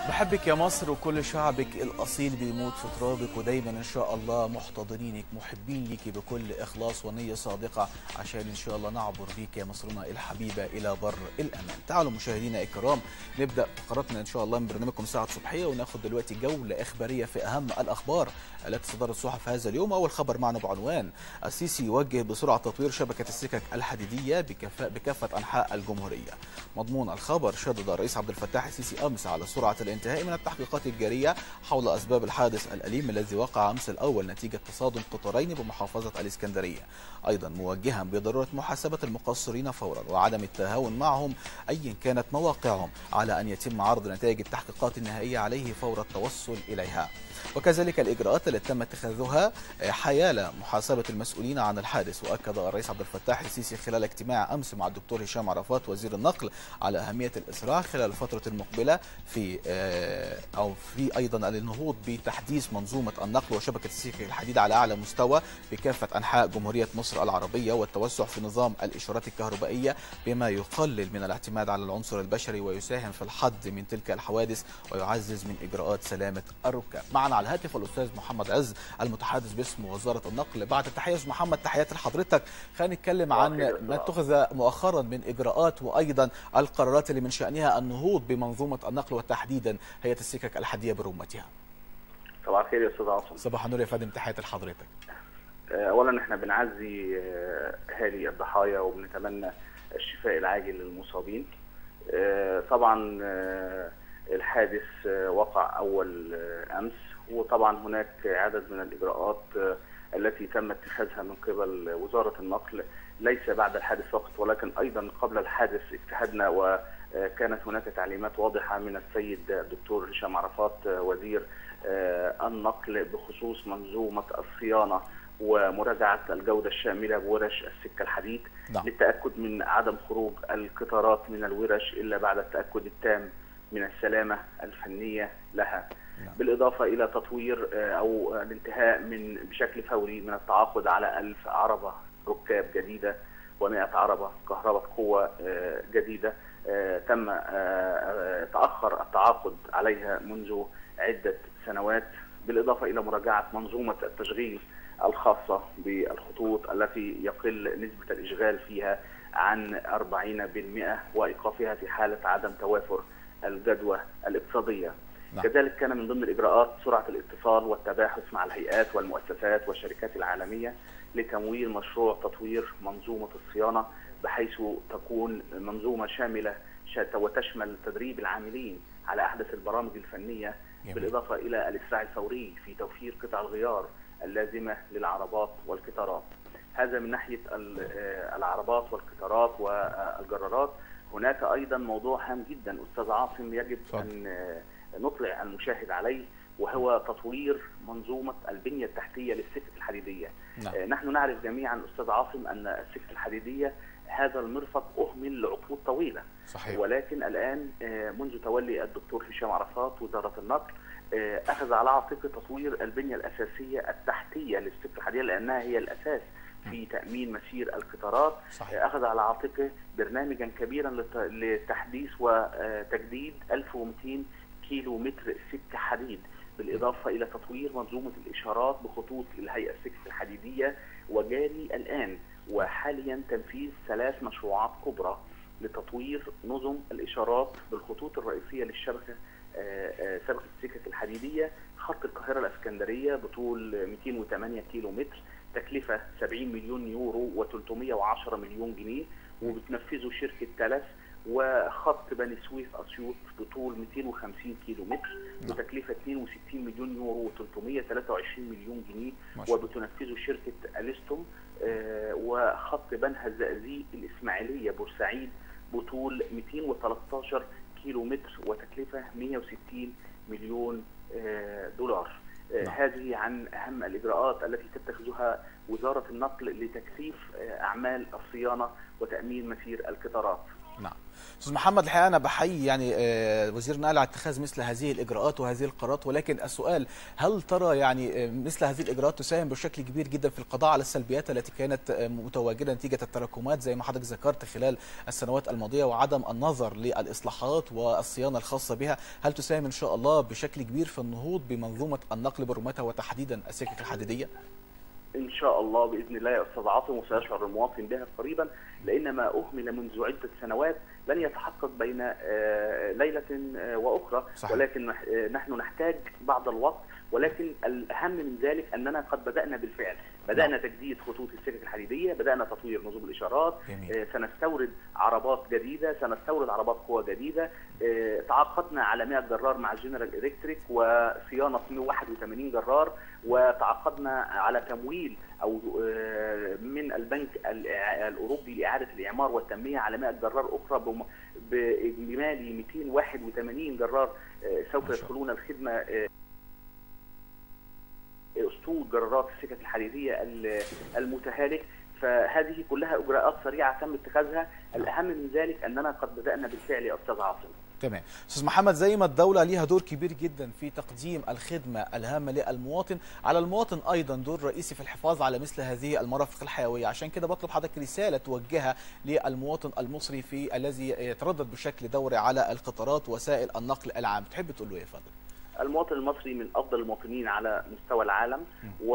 بحبك يا مصر وكل شعبك الأصيل بيموت في ترابك ودايما إن شاء الله محتضنينك محبين ليكي بكل إخلاص ونية صادقة عشان إن شاء الله نعبر بيك يا مصرنا الحبيبة إلى بر الأمان تعالوا مشاهدينا الكرام نبدأ فقراتنا إن شاء الله من برنامجكم ساعة صبحية وناخد دلوقتي جولة إخبارية في أهم الأخبار التي صدرت صحف هذا اليوم أول خبر معنا بعنوان السيسي يوجه بسرعة تطوير شبكة السكك الحديدية بكفاء بكافة أنحاء الجمهورية مضمون الخبر شدد الرئيس عبد الفتاح السيسي أمس على سرعة الانتهاء من التحقيقات الجارية حول أسباب الحادث الأليم الذي وقع أمس الأول نتيجة تصادم قطارين بمحافظة الإسكندرية أيضا موجها بضرورة محاسبة المقصرين فورا وعدم التهاون معهم أيا كانت مواقعهم على أن يتم عرض نتائج التحقيقات النهائية عليه فور التوصل إليها وكذلك الإجراءات التي تم اتخاذها حيال محاسبة المسؤولين عن الحادث وأكد الرئيس عبد الفتاح السيسي خلال اجتماع أمس مع الدكتور هشام عرفات وزير النقل على أهمية الإسراع خلال الفترة المقبلة في أو في أيضا النهوض بتحديث منظومة النقل وشبكة السكك الحديد على أعلى مستوى بكافة أنحاء جمهورية مصر العربية والتوسع في نظام الإشارات الكهربائية بما يقلل من الاعتماد على العنصر البشري ويساهم في الحد من تلك الحوادث ويعزز من إجراءات سلامة الركاب معنا على الهاتف الاستاذ محمد عز المتحدث باسم وزاره النقل بعد التحيه استاذ محمد تحياتي لحضرتك خلينا نتكلم عن ما اتخذ مؤخرا من اجراءات وايضا القرارات اللي من شانها النهوض بمنظومه النقل وتحديدا هيئه السكك الحديديه برمتها صباح الخير يا استاذ عاصم صباح النور يا فندم تحياتي لحضرتك اولا احنا بنعزي اهالي الضحايا وبنتمنى الشفاء العاجل للمصابين طبعا الحادث وقع اول امس وطبعا هناك عدد من الاجراءات التي تم اتخاذها من قبل وزاره النقل ليس بعد الحادث فقط ولكن ايضا قبل الحادث اجتهدنا وكانت هناك تعليمات واضحه من السيد الدكتور هشام عرفات وزير النقل بخصوص منظومه الصيانه ومراجعه الجوده الشامله بورش السكه الحديد نعم. للتاكد من عدم خروج القطارات من الورش الا بعد التاكد التام من السلامه الفنيه لها. نعم. بالإضافة إلى تطوير أو الانتهاء من بشكل فوري من التعاقد على ألف عربة ركاب جديدة و100 عربة كهرباء قوة جديدة تم تأخر التعاقد عليها منذ عدة سنوات بالإضافة إلى مراجعة منظومة التشغيل الخاصة بالخطوط التي يقل نسبة الإشغال فيها عن 40% وإيقافها في حالة عدم توافر الجدوى الاقتصادية نعم. كذلك كان من ضمن الاجراءات سرعه الاتصال والتباحث مع الهيئات والمؤسسات والشركات العالميه لتمويل مشروع تطوير منظومه الصيانه بحيث تكون منظومه شامله وتشمل تدريب العاملين على احدث البرامج الفنيه جميل. بالاضافه الى الاسراع الفوري في توفير قطع الغيار اللازمه للعربات والقطارات. هذا من ناحيه العربات والقطارات والجرارات. هناك ايضا موضوع هام جدا استاذ عاصم يجب صح. ان نطلع المشاهد عليه وهو تطوير منظومة البنية التحتية للسكك الحديدية نعم. آه نحن نعرف جميعا أستاذ عاصم أن السكك الحديدية هذا المرفق أهمل لعقود طويلة صحيح. ولكن الآن آه منذ تولي الدكتور هشام عرفات وزارة النقل آه أخذ على عاتقه تطوير البنية الأساسية التحتية للسكك الحديدية لأنها هي الأساس في تأمين مسير القطارات صحيح. أخذ على عاتقه برنامجا كبيرا لتحديث وتجديد 1200 كيلو متر سكة حديد بالإضافة إلى تطوير منظومة الإشارات بخطوط الهيئة السكة الحديدية وجاري الآن وحاليا تنفيذ ثلاث مشروعات كبرى لتطوير نظم الإشارات بالخطوط الرئيسية للشبكة شبكة السكك الحديدية خط القاهرة الإسكندرية بطول 208 كيلو متر تكلفة 70 مليون يورو و310 مليون جنيه وبتنفذه شركة تلس وخط بني سويف اسيوط بطول 250 كيلو متر بتكلفه 62 مليون يورو و323 مليون جنيه وبتنفذه شركه اليستوم آه وخط بنها الزقازيق الاسماعيليه بورسعيد بطول 213 كيلو متر وتكلفه 160 مليون آه دولار آه هذه عن اهم الاجراءات التي تتخذها وزاره النقل لتكثيف اعمال الصيانه وتامين مسير القطارات. نعم استاذ محمد الحقيقه انا بحيي يعني آه، وزير النقل على اتخاذ مثل هذه الاجراءات وهذه القرارات ولكن السؤال هل ترى يعني آه، مثل هذه الاجراءات تساهم بشكل كبير جدا في القضاء على السلبيات التي كانت آه، متواجده نتيجه التراكمات زي ما حضرتك ذكرت خلال السنوات الماضيه وعدم النظر للاصلاحات والصيانه الخاصه بها هل تساهم ان شاء الله بشكل كبير في النهوض بمنظومه النقل برمتها وتحديدا السكك الحديديه؟ ان شاء الله باذن الله يا استاذ عاصم وسيشعر المواطن بها قريبا لان ما اهمل منذ عده سنوات لن يتحقق بين آه، ليله آه، واخرى صحيح. ولكن نح- آه، نحن نحتاج بعض الوقت ولكن الاهم من ذلك اننا قد بدانا بالفعل بدانا تجديد خطوط السكك الحديديه بدانا تطوير نظم الاشارات جميل. آه، سنستورد عربات جديده سنستورد عربات قوى جديده آه، تعاقدنا على 100 جرار مع جنرال الكتريك وصيانه 181 جرار وتعاقدنا على تمويل او آه، من البنك الإع- الاوروبي لاعاده الاعمار والتنميه على 100 جرار اخرى بم- باجمالي 281 جرار آه، سوف ما شاء يدخلون الخدمه آه، اسطول جرارات السكك الحديديه ال- المتهالك فهذه كلها اجراءات سريعه تم اتخاذها الاهم من ذلك اننا قد بدانا بالفعل يا استاذ عاصم تمام استاذ محمد زي ما الدوله ليها دور كبير جدا في تقديم الخدمه الهامه للمواطن على المواطن ايضا دور رئيسي في الحفاظ على مثل هذه المرافق الحيويه عشان كده بطلب حضرتك رساله توجهها للمواطن المصري في الذي يتردد بشكل دوري على القطارات وسائل النقل العام تحب تقول له ايه يا فندم المواطن المصري من افضل المواطنين على مستوى العالم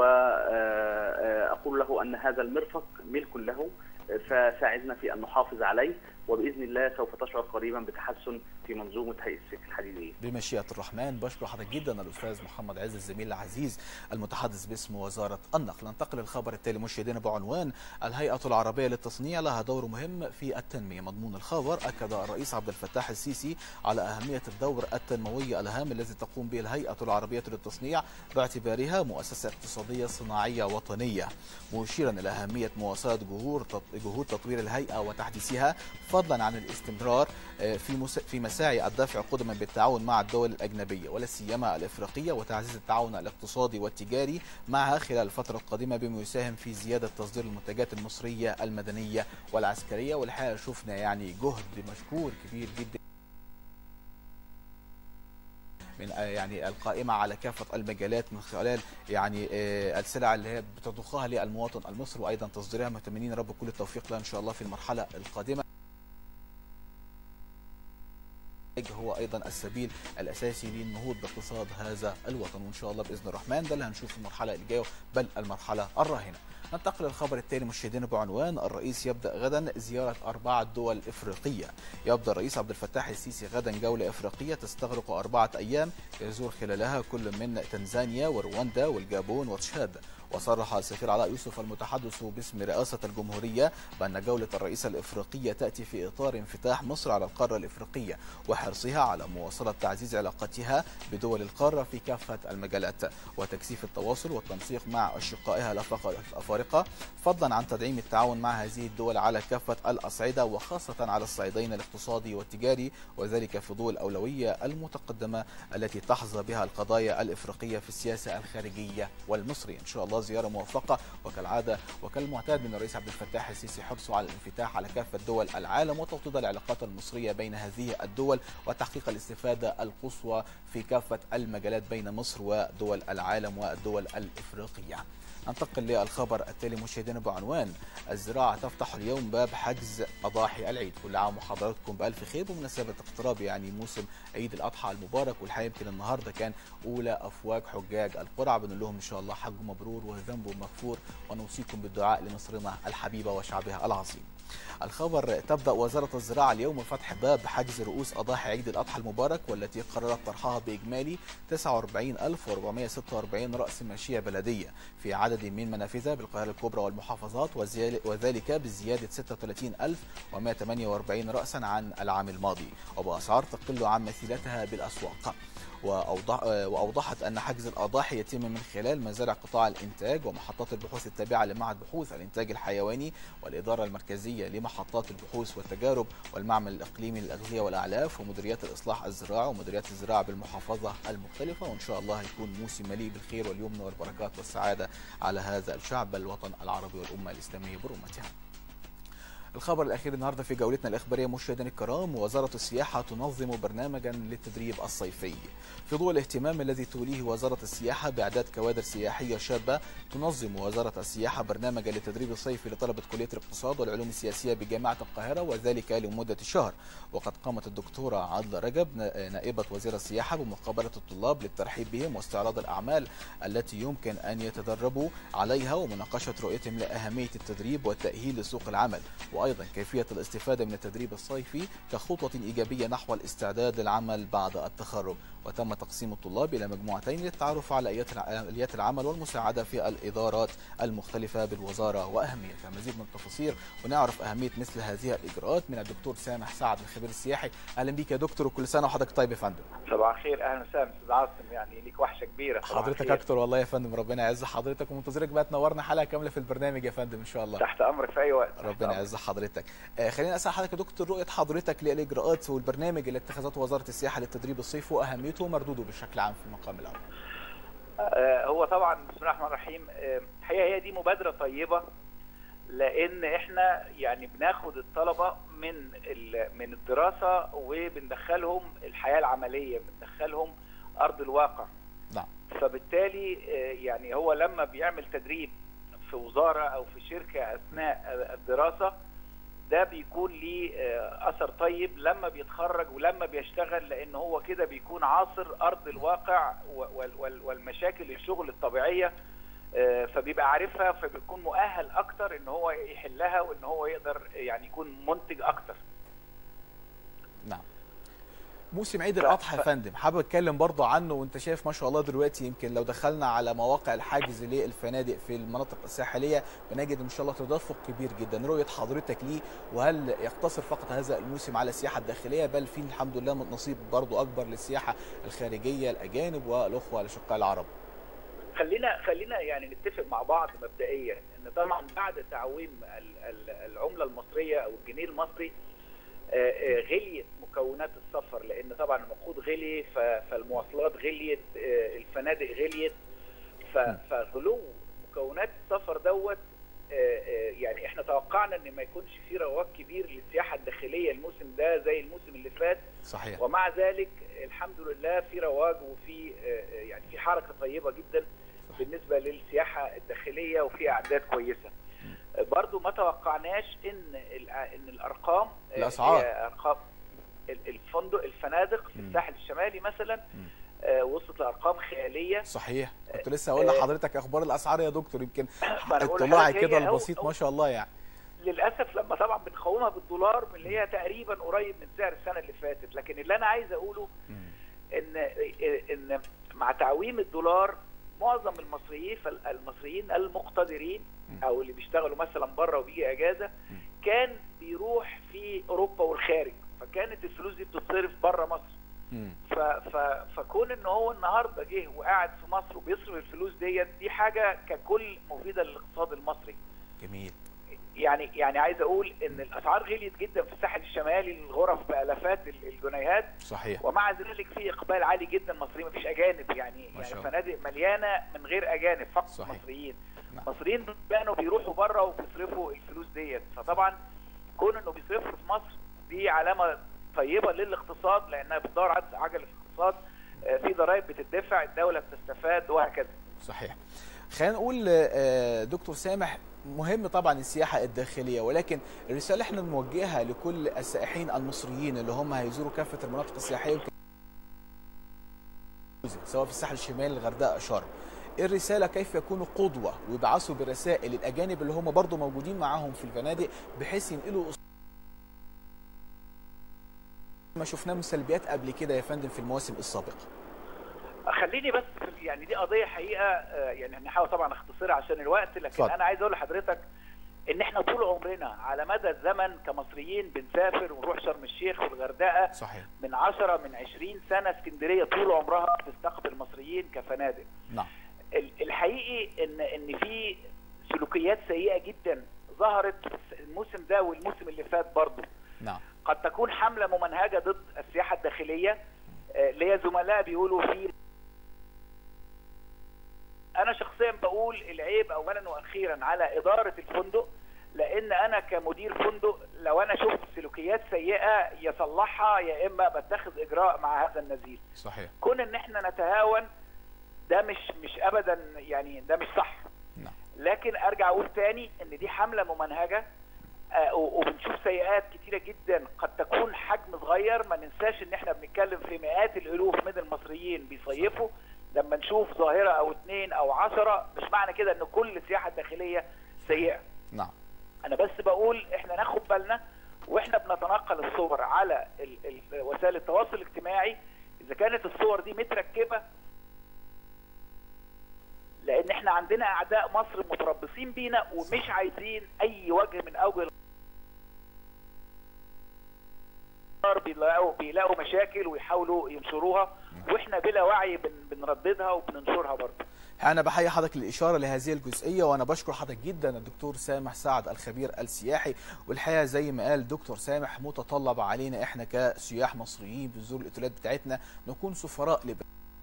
واقول له ان هذا المرفق ملك له فساعدنا في ان نحافظ عليه وباذن الله سوف تشعر قريبا بتحسن في منظومه هيئه السكك الحديديه. بمشيئة الرحمن بشكر حضرتك جدا الأستاذ محمد عز الزميل العزيز المتحدث باسم وزارة النقل ننتقل للخبر التالي مشاهدينا بعنوان الهيئة العربية للتصنيع لها دور مهم في التنمية مضمون الخبر أكد الرئيس عبد الفتاح السيسي على أهمية الدور التنموي الهام الذي تقوم به الهيئة العربية للتصنيع باعتبارها مؤسسة اقتصادية صناعية وطنية مشيرا إلى أهمية مواصلة جهود جهود تطوير الهيئة وتحديثها فضلا عن الاستمرار آه، في مس- في مساعي الدفع قدما بالتعاون مع الدول الأجنبية ولا سيما الإفريقية وتعزيز التعاون الاقتصادي والتجاري معها خلال الفترة القادمة بما يساهم في زيادة تصدير المنتجات المصرية المدنية والعسكرية والحقيقة شفنا يعني جهد مشكور كبير جدا من آه، يعني القائمة على كافة المجالات من خلال يعني آه، السلع اللي هي بتضخها للمواطن المصري وأيضا تصديرها متمنين يا رب كل التوفيق لها إن شاء الله في المرحلة القادمة هو ايضا السبيل الاساسي للنهوض باقتصاد هذا الوطن وان شاء الله باذن الرحمن ده اللي هنشوفه المرحله الجايه بل المرحله الراهنه. ننتقل للخبر التالي مشاهدينا بعنوان الرئيس يبدا غدا زياره اربعه دول افريقيه. يبدا الرئيس عبد الفتاح السيسي غدا جوله افريقيه تستغرق اربعه ايام يزور خلالها كل من تنزانيا ورواندا والجابون وتشاد. وصرح السفير علاء يوسف المتحدث باسم رئاسة الجمهورية بأن جولة الرئيس الإفريقية تأتي في إطار انفتاح مصر على القارة الإفريقية وحرصها على مواصلة تعزيز علاقتها بدول القارة في كافة المجالات وتكثيف التواصل والتنسيق مع أشقائها الأفق- الأفارقة فضلا عن تدعيم التعاون مع هذه الدول على كافة الأصعدة وخاصة على الصعيدين الاقتصادي والتجاري وذلك في ضوء الأولوية المتقدمة التي تحظى بها القضايا الإفريقية في السياسة الخارجية والمصرية إن شاء الله زيارة موفقة وكالعادة وكالمعتاد من الرئيس عبد الفتاح السيسي حرصه على الانفتاح على كافة دول العالم وتوطيد العلاقات المصرية بين هذه الدول وتحقيق الاستفادة القصوى في كافة المجالات بين مصر ودول العالم والدول الإفريقية ننتقل للخبر التالي مشاهدينا بعنوان الزراعة تفتح اليوم باب حجز أضاحي العيد كل عام وحضراتكم بألف خير بمناسبة اقتراب يعني موسم عيد الأضحى المبارك والحقيقة يمكن النهاردة كان أولى أفواج حجاج القرعة بنقول لهم إن شاء الله حج مبرور وذنب مغفور ونوصيكم بالدعاء لمصرنا الحبيبة وشعبها العظيم الخبر تبدأ وزارة الزراعة اليوم فتح باب حجز رؤوس أضاحي عيد الأضحى المبارك والتي قررت طرحها بإجمالي 49446 رأس ماشية بلدية في عدد من منافذها بالقاهرة الكبرى والمحافظات وزيال- وذلك بزيادة 36148 رأسا عن العام الماضي وبأسعار تقل عن مثيلتها بالأسواق وأوضح وأوضحت أن حجز الأضاحي يتم من خلال مزارع قطاع الإنتاج ومحطات البحوث التابعة لمعهد بحوث الإنتاج الحيواني والإدارة المركزية لمحطات البحوث والتجارب والمعمل الإقليمي للأغذية والأعلاف ومديريات الإصلاح الزراعي ومديريات الزراعة بالمحافظة المختلفة وإن شاء الله هيكون موسم مليء بالخير واليمن والبركات والسعادة على هذا الشعب الوطن العربي والأمة الإسلامية برمتها الخبر الأخير النهاردة في جولتنا الإخبارية مشاهدينا الكرام وزارة السياحة تنظم برنامجا للتدريب الصيفي في ضوء الاهتمام الذي توليه وزارة السياحة بإعداد كوادر سياحية شابة تنظم وزارة السياحة برنامجا للتدريب الصيفي لطلبة كلية الاقتصاد والعلوم السياسية بجامعة القاهرة وذلك لمدة شهر وقد قامت الدكتورة عادلة رجب نائبة وزير السياحة بمقابلة الطلاب للترحيب بهم واستعراض الأعمال التي يمكن أن يتدربوا عليها ومناقشة رؤيتهم لأهمية التدريب والتأهيل لسوق العمل وأيضا كيفية الاستفادة من التدريب الصيفي كخطوة إيجابية نحو الاستعداد للعمل بعد التخرج وتم تقسيم الطلاب إلى مجموعتين للتعرف على آليات العمل والمساعدة في الإدارات المختلفة بالوزارة وأهميتها مزيد من التفاصيل ونعرف أهمية مثل هذه الإجراءات من الدكتور سامح سعد الخبير السياحي أهلا بك يا دكتور وكل سنة وحضرتك طيب يا فندم صباح الخير أهلا وسهلا أستاذ عاصم يعني ليك وحشة كبيرة حضرتك أكتر والله يا فندم ربنا يعز حضرتك ومنتظرك بقى تنورنا حلقة كاملة في البرنامج يا فندم إن شاء الله تحت أمرك في أي وقت ربنا يعز حضرتك آه خلينا أسأل حضرتك يا دكتور رؤية حضرتك للإجراءات والبرنامج اللي اتخذته وزارة السياحة للتدريب الصيفي وأهميته ومردوده بشكل عام في المقام الأول آه هو طبعا بسم الله الرحمن الرحيم الحقيقه هي دي مبادره طيبه لان احنا يعني بناخد الطلبه من من الدراسه وبندخلهم الحياه العمليه بندخلهم ارض الواقع نعم فبالتالي يعني هو لما بيعمل تدريب في وزاره او في شركه اثناء الدراسه ده بيكون ليه اثر طيب لما بيتخرج ولما بيشتغل لان هو كده بيكون عاصر ارض الواقع والمشاكل الشغل الطبيعيه فبيبقى عارفها فبيكون مؤهل اكتر ان هو يحلها وان هو يقدر يعني يكون منتج اكتر نعم موسم عيد الاضحى يا فندم حابب اتكلم برضه عنه وانت شايف ما شاء الله دلوقتي يمكن لو دخلنا على مواقع الحجز للفنادق في المناطق الساحليه بنجد ان شاء الله تدفق كبير جدا رؤيه حضرتك ليه وهل يقتصر فقط هذا الموسم على السياحه الداخليه بل في الحمد لله نصيب برضه اكبر للسياحه الخارجيه الاجانب والاخوه الاشقاء العرب خلينا خلينا يعني نتفق مع بعض مبدئيا ان طبعا بعد تعويم العمله المصريه او الجنيه المصري غليت مكونات السفر لان طبعا الوقود غلي فالمواصلات غليت الفنادق غليت فغلو مكونات السفر دوت يعني احنا توقعنا ان ما يكونش في رواج كبير للسياحه الداخليه الموسم ده زي الموسم اللي فات صحيح ومع ذلك الحمد لله في رواج وفي يعني في حركه طيبه جدا صحيح. بالنسبه للسياحه الداخليه وفي اعداد كويسه برضو ما توقعناش ان ان الارقام الاسعار ارقام الفندق الفندق في الساحل الشمالي مثلا آه وصلت لارقام خياليه صحيح كنت لسه هقول لحضرتك اخبار الاسعار يا دكتور يمكن اطلاعي كده البسيط ما شاء الله يعني للاسف لما طبعا بنقومها بالدولار اللي هي تقريبا قريب من سعر السنه اللي فاتت لكن اللي انا عايز اقوله ان ان مع تعويم الدولار معظم المصريين المصريين المقتدرين او اللي بيشتغلوا مثلا بره وبيجي اجازه كان بيروح في اوروبا والخارج فكانت الفلوس دي بتتصرف بره مصر ف ف فكون ان هو النهارده جه وقاعد في مصر وبيصرف الفلوس ديت دي حاجه ككل مفيده للاقتصاد المصري جميل يعني يعني عايز اقول ان الاسعار غليت جدا في الساحل الشمالي الغرف بالافات الجنيهات صحيح ومع ذلك في اقبال عالي جدا مصري مفيش اجانب يعني يعني فنادق مليانه من غير اجانب فقط صحيح. مصريين نعم. مصريين كانوا بيروحوا بره وبيصرفوا الفلوس ديت فطبعا كون انه بيصرفوا في مصر دي علامه طيبه للاقتصاد لانها بتدور على عجله الاقتصاد في ضرائب بتدفع الدوله بتستفاد وهكذا صحيح خلينا نقول دكتور سامح مهم طبعا السياحة الداخلية ولكن الرسالة احنا بنوجهها لكل السائحين المصريين اللي هم هيزوروا كافة المناطق السياحية سواء في الساحل الشمالي الغردقة شرم الرسالة كيف يكونوا قدوة ويبعثوا برسائل الأجانب اللي هم برضو موجودين معاهم في الفنادق بحيث ينقلوا ما شفناه من سلبيات قبل كده يا فندم في المواسم السابقة خليني بس يعني دي قضيه حقيقه يعني هنحاول طبعا اختصرها عشان الوقت لكن فضل. انا عايز اقول لحضرتك ان احنا طول عمرنا على مدى الزمن كمصريين بنسافر ونروح شرم الشيخ والغردقه صحيح من 10 من 20 سنه اسكندريه طول عمرها بتستقبل مصريين كفنادق نعم الحقيقي ان ان في سلوكيات سيئه جدا ظهرت الموسم ده والموسم اللي فات برضه نعم قد تكون حمله ممنهجه ضد السياحه الداخليه ليا زملاء بيقولوا في انا شخصيا بقول العيب اولا واخيرا على اداره الفندق لان انا كمدير فندق لو انا شفت سلوكيات سيئه يصلحها يا اما بتخذ اجراء مع هذا النزيل صحيح كون ان احنا نتهاون ده مش مش ابدا يعني ده مش صح نعم لكن ارجع اقول تاني ان دي حمله ممنهجه آه، و- وبنشوف سيئات كتيره جدا قد تكون حجم صغير ما ننساش ان احنا بنتكلم في مئات الالوف من المصريين بيصيفوا لما نشوف ظاهره او اتنين او عشرة مش معنى كده ان كل السياحه الداخليه سيئه نعم انا بس بقول احنا ناخد بالنا واحنا بنتنقل الصور على ال- ال- وسائل التواصل الاجتماعي اذا كانت الصور دي متركبه لان احنا عندنا اعداء مصر متربصين بينا ومش عايزين اي وجه من اوجه الانتصار بيلاقوا بيلاقوا مشاكل ويحاولوا ينشروها واحنا بلا وعي بن- بنرددها وبننشرها برضه انا بحيي حضرتك الاشاره لهذه الجزئيه وانا بشكر حضرتك جدا الدكتور سامح سعد الخبير السياحي والحقيقه زي ما قال دكتور سامح متطلب علينا احنا كسياح مصريين بنزور الاوتيلات بتاعتنا نكون سفراء لب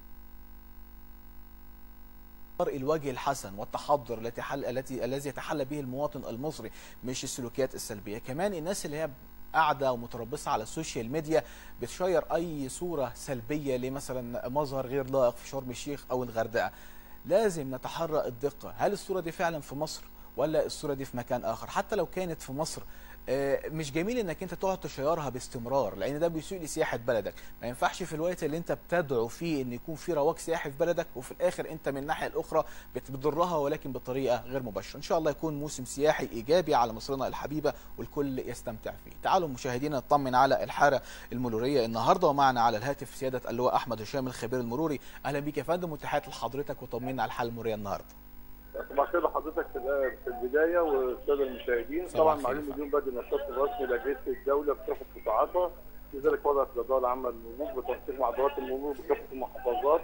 الوجه الحسن والتحضر التي حل... التي الذي يتحلى به المواطن المصري مش السلوكيات السلبيه كمان الناس اللي هي قاعده ومتربصه على السوشيال ميديا بتشير اي صوره سلبيه لمثلا مظهر غير لائق في شرم الشيخ او الغردقه لازم نتحرى الدقة هل الصورة دي فعلا في مصر ولا الصورة دي في مكان آخر حتى لو كانت في مصر آه، مش جميل انك انت تقعد تشيرها باستمرار لان ده بيسيء لسياحه بلدك ما ينفعش في الوقت اللي انت بتدعو فيه ان يكون في رواج سياحي في بلدك وفي الاخر انت من الناحيه الاخرى بت- بتضرها ولكن بطريقه غير مباشره ان شاء الله يكون موسم سياحي ايجابي على مصرنا الحبيبه والكل يستمتع فيه تعالوا مشاهدينا نطمن على الحاره المروريه النهارده ومعنا على الهاتف سياده اللواء احمد هشام الخبير المروري اهلا بيك يا فندم وتحياتي لحضرتك وطمنا على الحاله المروريه النهارده صباح الخير لحضرتك في في البدايه والساده المشاهدين صباح طبعا الخير معلوم يا اليوم بدأ النشاط الرسمي لاجهزه الدوله بكافه قطاعاتها لذلك وضعت الاداره العامه للمرور بالتنسيق مع ادارات المرور بكافه المحافظات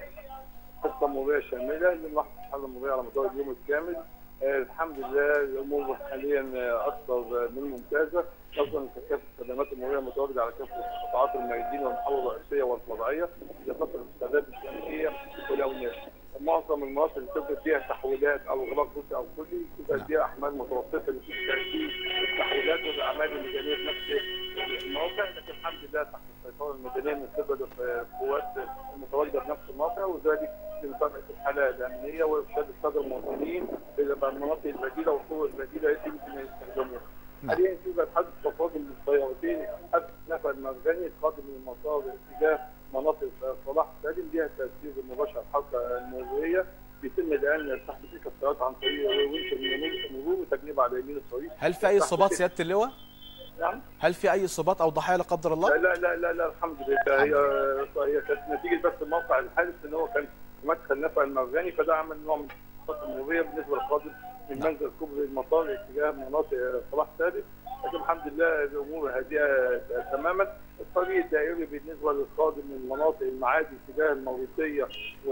خطه مروريه شامله للوحده الحاله المروريه على مدار اليوم الكامل آه الحمد لله الامور حاليا آه، اكثر من ممتازه نظرا لكثافه الخدمات المروريه المتواجده على كافه قطاعات الميادين والمحاور الرئيسيه والفرعيه بالاضافه للمستندات الشمسيه والاوناش معظم المناطق اللي توجد فيها تحويلات او اغلاق جزئي او كلي توجد فيها احمال متوسطه لتشكيل التحويلات والاعمال الميدانيه في نفس الموقع لكن الحمد لله تحت السيطره الميدانيه من قبل القوات المتواجده في نفس الموقع وذلك لمتابعه الحاله الامنيه وارشاد الساده المواطنين الى المناطق البديله والطرق البديله التي يمكن يستخدموها. نعم. حاليا توجد حادث تصادم للسيارتين حادث نفع المرجاني القادم من المطار اتجاه مناطق صلاح سالم ليها تاثير مباشر على الحركه المروريه بيتم الان سحب تلك السيارات عن طريق ونش المرور وتجنيبها على يمين الطريق. هل في اي سحب اصابات تلك- سياده اللواء نعم هل في اي اصابات او ضحايا لا قدر الله لا لا لا لا, لا الحمد لله هي هي كانت نتيجه بس الموقع الحادث ان هو كان في مدخل نفع المرجاني فده عمل نوع من الخطه المروريه بالنسبه للقادم من نعم. منزل كوبري المطار اتجاه مناطق صلاح سادس لكن الحمد لله الامور هادئه تماما الطريق الدائري بالنسبه للقادم من مناطق المعادي اتجاه الموروثيه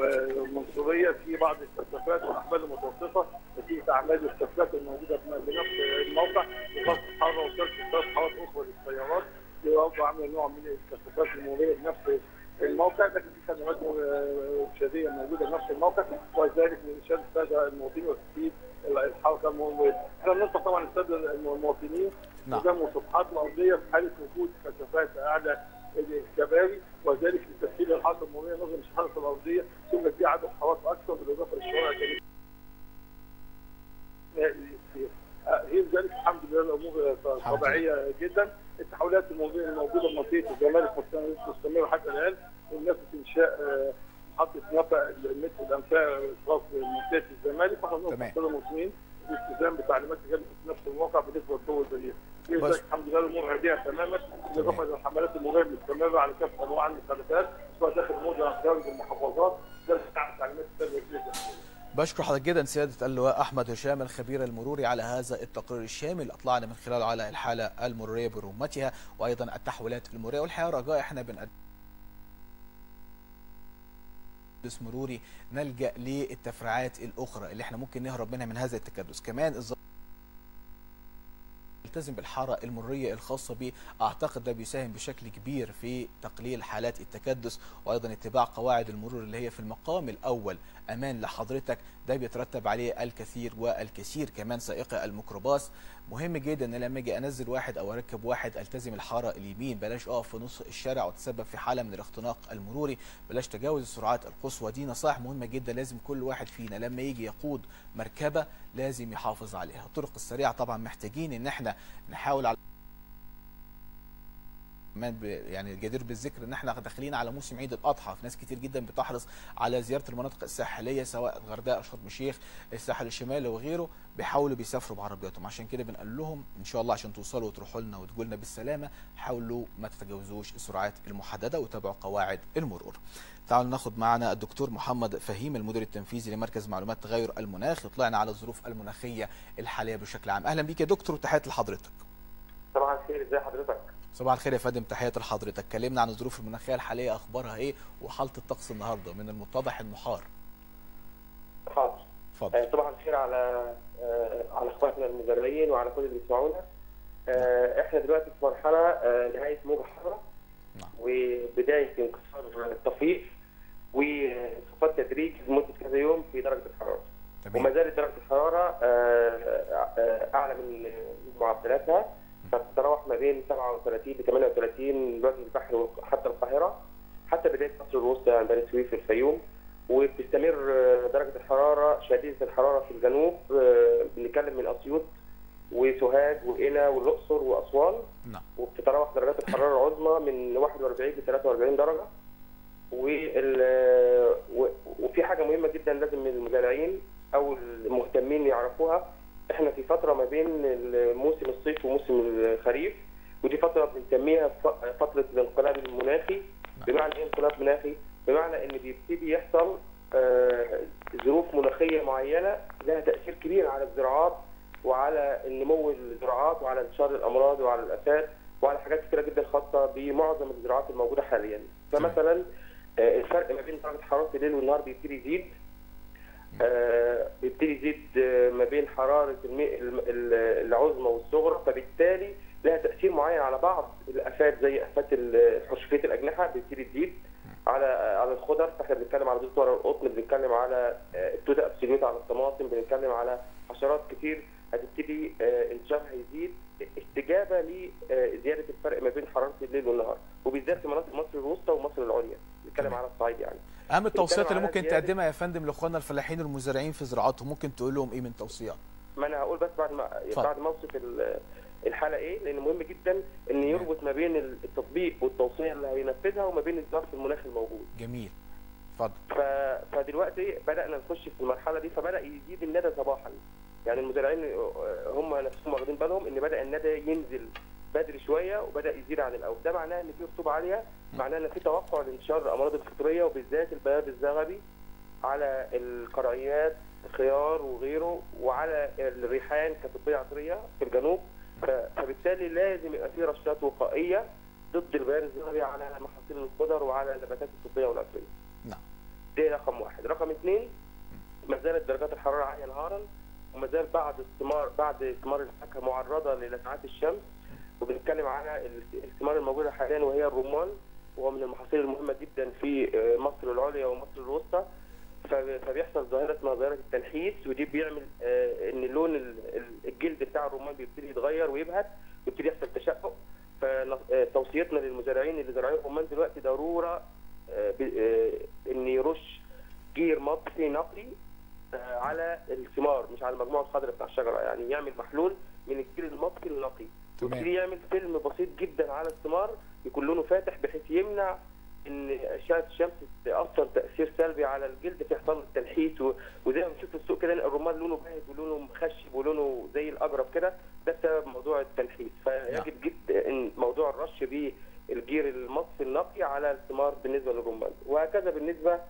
والمنصوريه في بعض الكثافات والاحمال المتوسطه نتيجه اعمال الكثافات الموجوده في بنفس الموقع وخاصه حاره وترك ثلاث حارات اخرى للسيارات دي برضه عامله نوع من الكثافات المروريه بنفس الموقع لكن في خدمات ارشاديه موجوده في نفس الموقع وذلك من ارشاد الساده المواطنين وتسهيل الحركه المروريه. احنا بننصح طبعا الساده المواطنين نعم. قدام الصفحات الارضيه في حاله وجود كثافات اعلى الكباري وذلك لتسهيل الحركه المروريه نظرا للحركه الارضيه ثم في عدد حوادث اكثر بالاضافه للشوارع الجانبيه. هي ذلك الحمد لله الامور الحمد طبيعيه جدا التحولات الموجوده الموجوده في منطقه الزمالك مستمره حتى الان ونفس انشاء آه، محطه نفع المترو الانفاق خاص بمنطقه الزمالك واحنا تمام. بننصح كل المسلمين بالالتزام بتعليمات الجامعه في نفس الموقع بالنسبه للطرق البريه. في بس- ذلك الحمد لله الامور هادئه تماما بالاضافه الى الحملات المروريه المستمره على كافه انواع المخالفات سواء داخل المدن او خارج المحافظات ذلك تحت تعليمات السيد وزير الداخليه. بشكر حضرتك جدا سيادة اللواء أحمد هشام الخبير المروري على هذا التقرير الشامل أطلعنا من خلاله على الحالة المرورية برمتها وأيضا التحولات المرورية والحقيقة رجاء إحنا بنقدم تكدس مروري نلجأ للتفريعات الأخرى اللي إحنا ممكن نهرب منها من هذا التكدس كمان الز- يلتزم بالحاره المريه الخاصه به اعتقد ده بيساهم بشكل كبير في تقليل حالات التكدس وايضا اتباع قواعد المرور اللي هي في المقام الاول امان لحضرتك ده بيترتب عليه الكثير والكثير كمان سائقي الميكروباص مهم جدا ان لما اجي انزل واحد او اركب واحد التزم الحاره اليمين بلاش اقف في نص الشارع وتسبب في حاله من الاختناق المروري بلاش تجاوز السرعات القصوى دي نصائح مهمه جدا لازم كل واحد فينا لما يجي يقود مركبه لازم يحافظ عليها الطرق السريعه طبعا محتاجين ان احنا نحاول على كمان ب- يعني الجدير بالذكر ان احنا داخلين على موسم عيد الاضحى في ناس كتير جدا بتحرص على زياره المناطق الساحليه سواء الغردقه شرم الشيخ الساحل الشمالي وغيره بيحاولوا بيسافروا بعربياتهم عشان كده بنقول لهم ان شاء الله عشان توصلوا وتروحوا لنا وتقول لنا بالسلامه حاولوا ما تتجاوزوش السرعات المحدده وتابعوا قواعد المرور تعالوا ناخد معنا الدكتور محمد فهيم المدير التنفيذي لمركز معلومات تغير المناخ يطلعنا على الظروف المناخيه الحاليه بشكل عام اهلا بيك يا دكتور وتحياتي لحضرتك صباح الخير ازي حضرتك صباح الخير يا فندم تحياتي لحضرتك كلمنا عن الظروف المناخيه الحاليه اخبارها ايه وحاله الطقس النهارده من المتضح المحار حاضر اتفضل آه، صباح الخير على آه، على اخواتنا المزارعين وعلى كل اللي بيسمعونا آه، احنا دلوقتي في مرحله آه، نهايه موجه حاره نعم. وبدايه انكسار الطفيف وانخفاض تدريجي لمده كذا يوم في درجه الحراره وما تمام زالت درجه الحراره آه، آه، اعلى من معدلاتها فتتراوح ما بين 37 ل 38 وجه البحر حتى القاهره حتى بدايه مصر الوسطى يعني بني سويف الفيوم وبتستمر آه، درجه الحراره شديده الحراره في الجنوب آه، بنتكلم من اسيوط وسوهاج وقنا والاقصر واسوان نعم وبتتراوح درجات الحراره العظمى من 41 ل 43 درجه وال و- وفي حاجه مهمه جدا لازم المزارعين او المهتمين يعرفوها احنا في فتره ما بين موسم الصيف وموسم الخريف ودي فتره بنسميها ف- فتره الانقلاب المناخي بمعنى ايه انقلاب مناخي؟ بمعنى ان بيبتدي يحصل آه، ظروف مناخيه معينه لها تاثير كبير على الزراعات وعلى النمو الزراعات وعلى انتشار الامراض وعلى الافات وعلى حاجات كتيره جدا خاصه بمعظم الزراعات الموجوده حاليا فمثلا آه، الفرق ما بين درجه حراره الليل والنهار بيبتدي يزيد آه، بيبتدي يزيد آه، ما بين حراره المي- الم- ال- العظمى والصغرى فبالتالي لها تاثير معين على بعض الافات زي افات ال- حشفيه الاجنحه بتبتدي تزيد على على الخضر فاحنا بنتكلم على دوت ورق القطن بنتكلم على آه، التوتا ابسوليوت على الطماطم بنتكلم على حشرات كتير هتبتدي آه، انتشارها يزيد استجابه لزياده الفرق ما بين حراره الليل والنهار وبالذات في مناطق مصر الوسطى ومصر العليا بنتكلم تمام. على الصعيد يعني اهم التوصيات اللي على ممكن زيادة- تقدمها يا فندم لاخواننا الفلاحين المزارعين في زراعتهم ممكن تقول لهم ايه من توصيات ما انا هقول بس بعد ما اتفضل. بعد ما اوصف ال- الحاله ايه لان مهم جدا ان يربط ما بين التطبيق والتوصيه اللي هينفذها وما بين الظرف المناخي الموجود جميل اتفضل ف... فدلوقتي بدانا نخش في المرحله دي فبدا يزيد الندى صباحا يعني المزارعين هم نفسهم واخدين بالهم ان بدا الندى ينزل بدري شويه وبدا يزيد عن الاول ده معناه ان في رطوبه عاليه معناه ان في توقع لانتشار الامراض الفطريه وبالذات البياض الزغبي على القرعيات خيار وغيره وعلى الريحان كطبيه عطريه في الجنوب ف- فبالتالي لازم يبقى في رشات وقائيه ضد البياض الزغبي على محاصيل الخضر وعلى النباتات الطبيه والعطريه. نعم. دي رقم واحد، رقم اثنين ما زالت درجات الحراره عاليه نهارا وما زال بعض الثمار بعض ثمار الفاكهه معرضه للسعات الشمس وبنتكلم على ال- الثمار الموجوده حاليا وهي الرمان وهو من المحاصيل المهمه جدا في آه، مصر العليا ومصر الوسطى ف- فبيحصل ظاهره اسمها ظاهره التنحيس ودي بيعمل آه، ان لون ال- ال- الجلد بتاع الرمان بيبتدي يتغير ويبهت ويبتدي يحصل تشقق فتوصيتنا للمزارعين اللي زارعين الرمان دلوقتي ضروره آه، ب- آه، ان يرش جير مطفي نقي آه، على الثمار مش على المجموعه الخضراء بتاع الشجره يعني يعمل محلول من الجير المطفي النقي تمام. ويبتدي يعمل فيلم بسيط جدا على الثمار يكون لونه فاتح بحيث يمنع ان اشعه الشمس تاثر تاثير سلبي على الجلد فيحصل له التنحيس و- وزي ما بنشوف في السوق كده الرمان لونه باهت ولونه مخشب ولونه زي الاجرب كده ده بسبب موضوع التنحيس فيجب جدا ان موضوع الرش بالجير المطفي النقي على الثمار بالنسبه للرمان وهكذا بالنسبه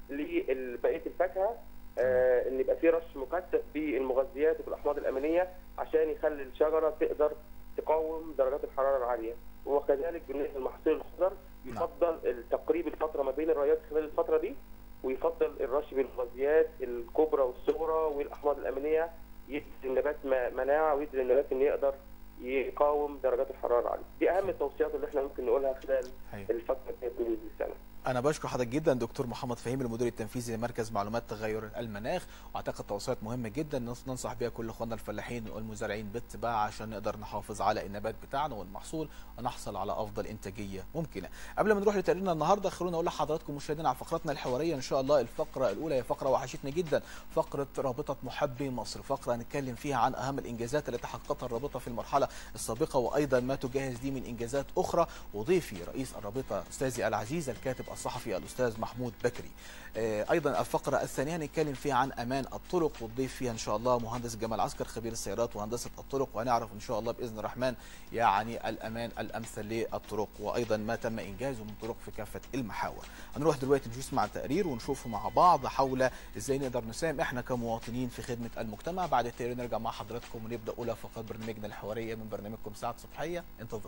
لبقيه الفاكهه آه ان يبقى في رش مكثف بالمغذيات وبالاحماض الامينيه عشان يخلي الشجره تقدر تقاوم درجات الحراره العاليه وكذلك بالنسبه لمحاصيل الخضر يفضل تقريب الفتره ما بين الريات خلال الفتره دي ويفضل الرش بالمغذيات الكبرى والصغرى والاحماض الامينيه يدي النبات م- مناعه ويدي للنبات انه يقدر يقاوم درجات الحراره العاليه دي اهم التوصيات اللي احنا ممكن نقولها خلال أيوة. الفتره ديت من السنه انا بشكر حضرتك جدا دكتور محمد فهيم المدير التنفيذي لمركز معلومات تغير المناخ واعتقد توصيات مهمه جدا ننص- ننصح بها كل اخواننا الفلاحين والمزارعين باتباع عشان نقدر نحافظ على النبات بتاعنا والمحصول ونحصل على افضل انتاجيه ممكنه قبل ما نروح لتقريرنا النهارده خلونا اقول لحضراتكم مشاهدينا على فقراتنا الحواريه ان شاء الله الفقره الاولى هي فقره وحشتنا جدا فقره رابطه محبي مصر فقره هنتكلم فيها عن اهم الانجازات التي حققتها الرابطه في المرحله السابقه وايضا ما تجهز ليه من انجازات اخرى وضيفي رئيس الرابطه استاذي العزيز الكاتب الصحفي الاستاذ محمود بكري آه، ايضا الفقره الثانيه هنتكلم فيها عن امان الطرق والضيف فيها ان شاء الله مهندس جمال عسكر خبير السيارات وهندسه الطرق وهنعرف ان شاء الله باذن الرحمن يعني الامان الامثل للطرق وايضا ما تم انجازه من طرق في كافه المحاور هنروح دلوقتي نسمع تقرير ونشوفه مع بعض حول ازاي نقدر نساهم احنا كمواطنين في خدمه المجتمع بعد التقرير نرجع مع حضراتكم ونبدا اولى فقرات برنامجنا الحواريه من برنامجكم ساعه صبحيه انتظروا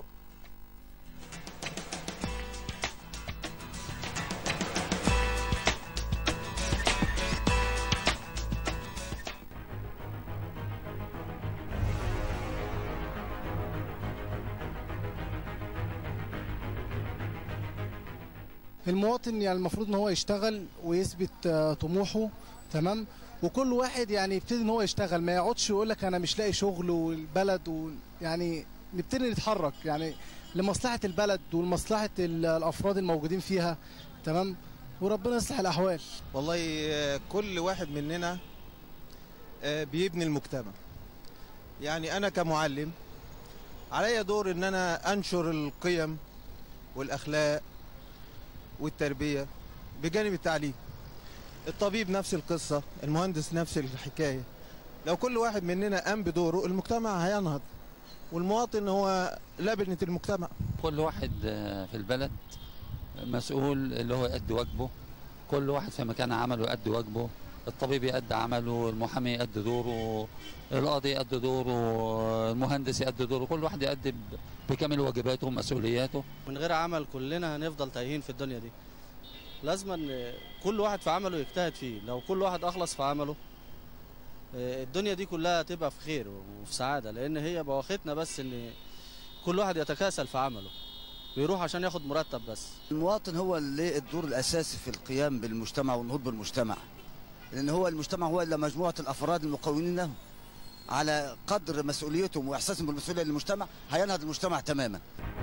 المواطن يعني المفروض ان هو يشتغل ويثبت آه، طموحه تمام وكل واحد يعني يبتدي ان هو يشتغل ما يقعدش يقول لك انا مش لاقي شغل والبلد و يعني نبتدي نتحرك يعني لمصلحه البلد ولمصلحه ال- الافراد الموجودين فيها تمام وربنا يصلح الاحوال والله آه، كل واحد مننا آه، بيبني المجتمع يعني انا كمعلم عليا دور ان انا انشر القيم والاخلاق والتربيه بجانب التعليم الطبيب نفس القصه المهندس نفس الحكايه لو كل واحد مننا قام بدوره المجتمع هينهض والمواطن هو لبنه المجتمع كل واحد آه، في البلد مسؤول اللي هو يؤدي واجبه كل واحد في مكان عمله يؤدي واجبه الطبيب يؤدي عمله المحامي يؤدي دوره القاضي يؤدي دوره المهندس يؤدي دوره كل واحد يؤدي ب- بكامل واجباته ومسؤولياته من غير عمل كلنا هنفضل تايهين في الدنيا دي لازم ان كل واحد في عمله يجتهد فيه لو كل واحد اخلص في عمله آه، الدنيا دي كلها تبقى في خير وفي سعاده لان هي بواختنا بس ان كل واحد يتكاسل في عمله بيروح عشان ياخد مرتب بس المواطن هو اللي الدور الاساسي في القيام بالمجتمع والنهوض بالمجتمع لان هو المجتمع هو الا مجموعه الافراد المكونين له على قدر مسؤوليتهم واحساسهم بالمسؤوليه للمجتمع هينهض المجتمع تماما